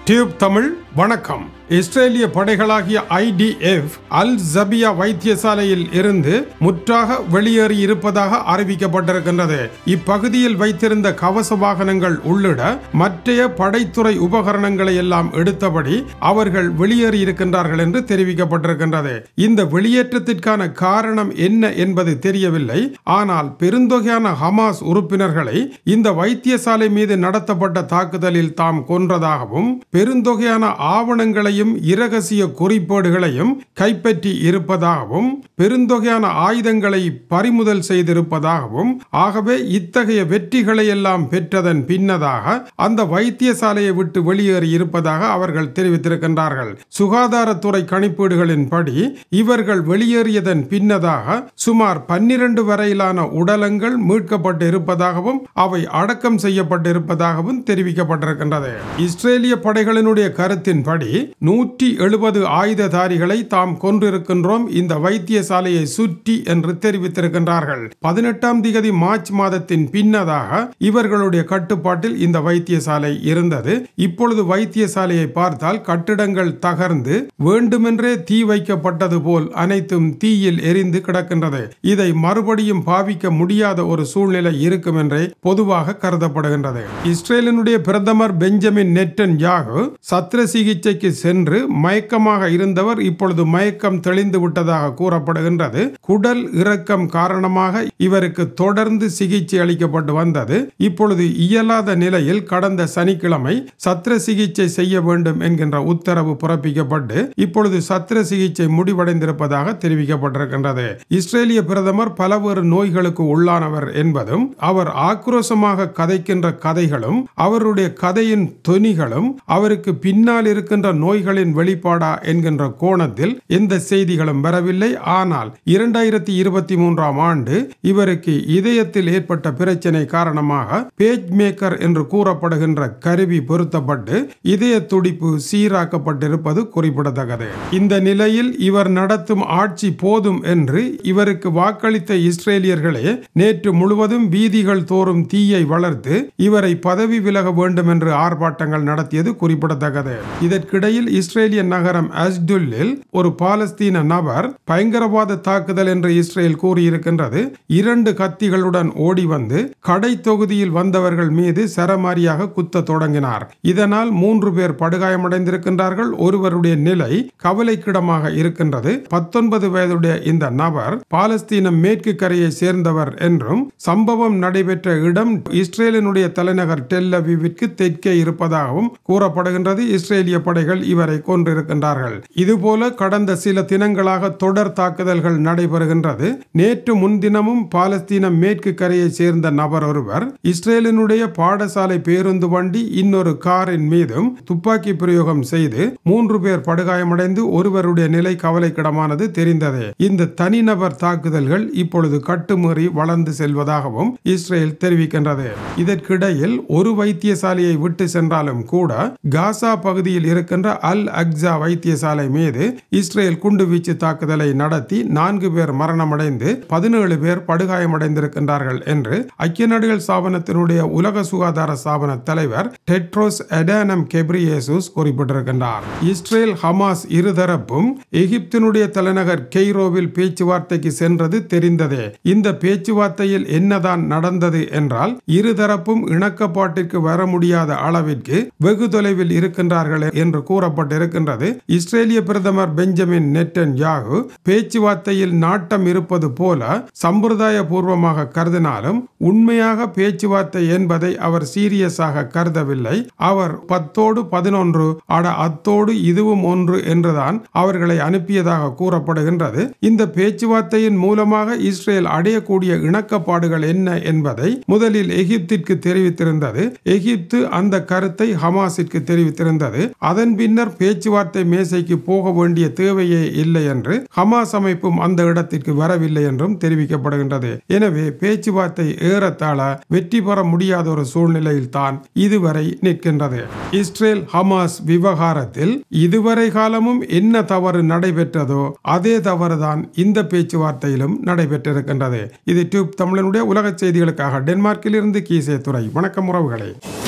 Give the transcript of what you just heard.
tube Tamil வணக்கம் இஸ்ரேலிய படைகளாகிய IDF அல் ஜபியா வைத்தியசாலையில் இருந்து முற்றாக வெளியேறி இருப்பதாக அறிவிக்கப்பட்டிருக்கின்றது இப்பகுதியில் வைத்திருந்த கவச வாகனங்கள் உள்ளிட மற்றைய படைத்துறை உபகரணங்களை எல்லாம் எடுத்தபடி அவர்கள் வெளியேறி இருக்கின்றார்கள் என்று தெரிவிக்கப்பட்டிருக்கின்றது இந்த வெளியேற்றத்திற்கான காரணம் என்ன என்பது தெரியவில்லை ஆனால் பெருந்தொகையான ஹமாஸ் உறுப்பினர்களை இந்த வைத்தியசாலை மீது நடத்தப்பட்ட தாக்குதலில் தாம் கொன்றதாகவும் பெருந்தொகையான ஆவணங்களையும் இரகசிய குறிப்பேடுகளையும் கைப்பற்றி இருப்பதாகவும் பெருந்தொகையான ஆயுதங்களை பறிமுதல் செய்திருப்பதாகவும் ஆகவே இத்தகைய வெற்றிகளை எல்லாம் பெற்றதன் பின்னதாக அந்த வைத்தியசாலையை விட்டு வெளியேறி இருப்பதாக அவர்கள் தெரிவித்திருக்கின்றார்கள் சுகாதாரத்துறை கணிப்பீடுகளின்படி இவர்கள் வெளியேறியதன் பின்னதாக சுமார் பன்னிரண்டு வரையிலான உடலங்கள் மீட்கப்பட்டு இருப்பதாகவும் அவை அடக்கம் செய்யப்பட்டு இருப்பதாகவும் தெரிவிக்கப்பட்டிருக்கின்றது இஸ்ரேலிய படைகளினுடைய கருத்தின்படி நூற்றி எழுபது ஆயுததாரிகளை தாம் கொன்றிருக்கின்றோம் இந்த வைத்தியசாலையை சுற்றி என்று தெரிவித்திருக்கின்றார்கள் பதினெட்டாம் திகதி மார்ச் மாதத்தின் பின்னதாக இவர்களுடைய கட்டுப்பாட்டில் இந்த வைத்தியசாலை இருந்தது இப்பொழுது வைத்தியசாலையை பார்த்தால் கட்டிடங்கள் தகர்ந்து வேண்டுமென்றே தீ வைக்கப்பட்டது போல் அனைத்தும் தீயில் எரிந்து கிடக்கின்றது இதை மறுபடியும் பாவிக்க முடியாத ஒரு சூழ்நிலை இருக்கும் என்றே பொதுவாக கருதப்படுகின்றது இஸ்ரேலினுடைய பிரதமர் பெஞ்சமின் நெட்டன் யாகு சத்திர சிகிச்சைக்கு சென்று மயக்கமாக இருந்தவர் இப்பொழுது மயக்கம் தெளிந்து விட்டதாக கூறப்படுகின்றது குடல் இறக்கம் காரணமாக இவருக்கு தொடர்ந்து சிகிச்சை அளிக்கப்பட்டு வந்தது இப்பொழுது இயலாத நிலையில் கடந்த சனிக்கிழமை சத்திர சிகிச்சை செய்ய வேண்டும் என்கின்ற உத்தரவு பிறப்பிக்கப்பட்டு இப்பொழுது சத்திர சிகிச்சை முடிவடைந்திருப்பதாக தெரிவிக்கப்பட்டிருக்கின்றது இஸ்ரேலிய பிரதமர் பலவேறு நோய்களுக்கு உள்ளானவர் என்பதும் அவர் ஆக்ரோஷமாக கதைக்கின்ற கதைகளும் அவருடைய கதையின் தொனிகளும் அவருக்கு பின்னால் இருக்கின்ற நோய்களின் வெளிப்பாடா என்கின்ற கோணத்தில் எந்த செய்திகளும் வரவில்லை ஆனால் இரண்டாயிரத்தி இருபத்தி மூன்றாம் ஆண்டு இவருக்கு இதயத்தில் ஏற்பட்ட பிரச்சனை காரணமாக பேஜ் மேக்கர் என்று கூறப்படுகின்ற கருவி பொருத்தப்பட்டு இதய துடிப்பு சீராக்கப்பட்டிருப்பது குறிப்பிடத்தக்கது இந்த நிலையில் இவர் நடத்தும் ஆட்சி போதும் என்று இவருக்கு வாக்களித்த இஸ்ரேலியர்களே நேற்று முழுவதும் வீதிகள் தோறும் தீயை வளர்த்து இவரை பதவி விலக வேண்டும் என்று ஆர்ப்பாட்டங்கள் நடத்தியது குறிப்பிடத்தக்கது இதற்கிடையில் இஸ்ரேலிய நகரம் அஸ்டுல்லில் ஒரு பாலஸ்தீன நபர் பயங்கரவாத தாக்குதல் என்று இஸ்ரேல் கூறியிருக்கின்றது இரண்டு கத்திகளுடன் ஓடி வந்து கடை தொகுதியில் வந்தவர்கள் மீது சரமாரியாக குத்த தொடங்கினார் இதனால் மூன்று பேர் படுகாயமடைந்திருக்கின்றார்கள் ஒருவருடைய நிலை கவலைக்கிடமாக இருக்கின்றது பத்தொன்பது வயதுடைய இந்த நபர் பாலஸ்தீன மேற்கு கரையை சேர்ந்தவர் என்றும் சம்பவம் நடைபெற்ற இடம் இஸ்ரேலினுடைய தலைநகர் டெல் அவிவிற்கு தெற்கே இருப்பதாகவும் கூறப்படுகின்றது இஸ்ரேலிய படைகள் இவரை கொன்றிருக்கின்றார்கள் இதுபோல கடந்த சில தினங்களாக தொடர் தாக்குதல்கள் நடைபெறுகின்றது நேற்று முன்தினமும் பாலஸ்தீன மேற்கு கரையை சேர்ந்த நபர் ஒருவர் இஸ்ரேலினுடைய பாடசாலை பேருந்து வண்டி இன்னொரு காரின் மீதும் துப்பாக்கி பிரயோகம் செய்து மூன்று பேர் படுகாயமடைந்து ஒருவருடைய நிலை கவலைக்கிடமானது தெரிந்தது இந்த தனிநபர் தாக்குதல்கள் இப்பொழுது கட்டுமீறி வளர்ந்து செல்வதாகவும் இஸ்ரேல் தெரிவிக்கின்றது இதற்கிடையில் ஒரு வைத்தியசாலையை விட்டு சென்றாலும் கூட காசா பகுதியில் இருக்கின்ற அல் அக்ஸா வைத்தியசாலை மீது இஸ்ரேல் குண்டுவீச்சு தாக்குதலை நடத்தி நான்கு பேர் மரணமடைந்து பதினேழு பேர் படுகாயமடைந்திருக்கின்றார்கள் என்று ஐக்கிய நாடுகள் ஸ்தாபனத்தினுடைய உலக சுகாதார ஸ்தாபன தலைவர் டெட்ரோஸ் எடானம் கெப்ரியேசுஸ் குறிப்பிட்டிருக்கின்றார் இஸ்ரேல் ஹமாஸ் இருதரப்பும் எகிப்தினுடைய தலைநகர் கெய்ரோவில் பேச்சுவார்த்தைக்கு சென்றது தெரிந்ததே இந்த பேச்சுவார்த்தையில் என்னதான் நடந்தது என்றால் இருதரப்பும் இணக்கப்பாட்டிற்கு வர முடியாத அளவிற்கு வெகு தொலைவில் இருக்கின்றார்கள் என்று கூறப்பட்டிருக்கின்றது இஸ்ரேலிய பிரதமர் பெஞ்சமின் நெட்டன் யாகு பேச்சுவார்த்தையில் நாட்டம் இருப்பது போல சம்பிரதாய பூர்வமாக கருதினாலும் உண்மையாக பேச்சுவார்த்தை என்பதை அவர் சீரியஸாக கருதவில்லை அவர் பத்தோடு பதினொன்று அட அத்தோடு இதுவும் ஒன்று என்றுதான் அவர்களை அனுப்பியதாக கூறப்படுகின்றது இந்த பேச்சுவார்த்தையின் மூலமாக இஸ்ரேல் அடையக்கூடிய இணக்கப்பாடுகள் என்ன என்பதை முதலில் எகிப்திற்கு தெரிவித்திருந்தது எகிப்து அந்த கருத்தை ஹமாஸிற்கு தெரிவித்திருந்தது அதன் பின்னர் பேச்சுவார்த்தை மேசைக்கு போக வேண்டிய தேவையே இல்லை என்று ஹமாஸ் அமைப்பும் அந்த இடத்திற்கு வரவில்லை என்றும் தெரிவிக்கப்படுகின்றது எனவே பேச்சுவார்த்தை ஏறத்தாழ வெற்றி பெற முடியாத ஒரு சூழ்நிலையில் தான் இதுவரை நிற்கின்றது இஸ்ரேல் ஹமாஸ் விவகாரத்தில் இதுவரை காலமும் என்ன தவறு நடைபெற்றதோ அதே தவறுதான் இந்த பேச்சுவார்த்தையிலும் நடைபெற்றிருக்கின்றது இது டியூப் தமிழனுடைய உலக செய்திகளுக்காக டென்மார்க்கில் இருந்து கீசே துறை வணக்கம் உறவுகளே